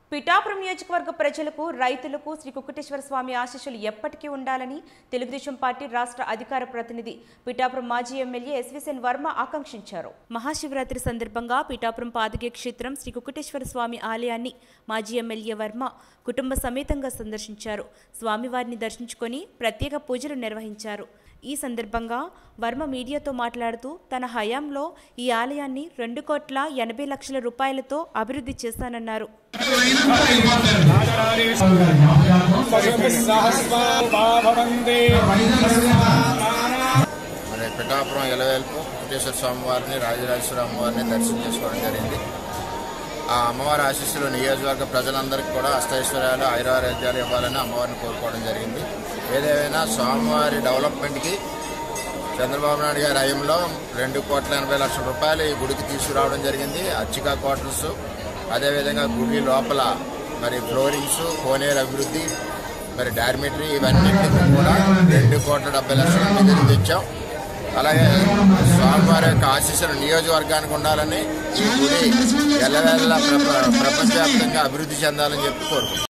పిఠాపురం నియోజకవర్గ ప్రజలకు రైతులకు శ్రీ కుక్కటేశ్వర స్వామి ఆశీస్సులు ఎప్పటికీ ఉండాలని తెలుగుదేశం పార్టీ రాష్ట్ర అధికార ప్రతినిధి పిఠాపురం మాజీ ఎమ్మెల్యే ఎస్విసెన్ వర్మ ఆకాంక్షించారు మహాశివరాత్రి సందర్భంగా పిఠాపురం పాదగే క్షేత్రం శ్రీ కుక్కటేశ్వర స్వామి ఆలయాన్ని మాజీ ఎమ్మెల్యే వర్మ కుటుంబ సమేతంగా సందర్శించారు స్వామివారిని దర్శించుకొని ప్రత్యేక పూజలు నిర్వహించారు ఈ సందర్భంగా వర్మ మీడియాతో మాట్లాడుతూ తన హయాంలో ఈ ఆలయాన్ని రెండు కోట్ల ఎనభై లక్షల రూపాయలతో అభివృద్ధి చేశానన్నారు మరి పిఠాపురం ఎలవేల్పు వెంకటేశ్వర స్వామి వారిని రాజరాజేశ్వర అమ్మవారిని దర్శనం చేసుకోవడం జరిగింది ఆ అమ్మవారి ఆశీస్సులు నియోజకవర్గ ప్రజలందరికీ కూడా అష్టైశ్వర్యాలు ఐరారోగ్యాలు ఇవ్వాలని అమ్మవారిని కోరుకోవడం జరిగింది ఏదేమైనా స్వామివారి డెవలప్మెంట్కి చంద్రబాబు నాయుడు గారి హయంలో రెండు కోట్ల ఎనభై లక్షల రూపాయలు ఈ గుడికి తీసుకురావడం జరిగింది అర్చికా క్వార్టర్స్ అదేవిధంగా గుడి లోపల మరి ఫ్లోరింగ్స్ కోనేరు అభివృద్ధి మరి డార్మిటరీ ఇవన్నింటికి కూడా రెండు కోట్ల డెబ్బై లక్షల నిధులు తెచ్చాం అలాగే స్వామివారి యొక్క ఆశీస్సులు నియోజకవర్గానికి ఉండాలని ఈ గుడి ఎల్లవేళ ప్రపంచవ్యాప్తంగా అభివృద్ధి చెందాలని చెప్పి కోరుకుంటున్నాం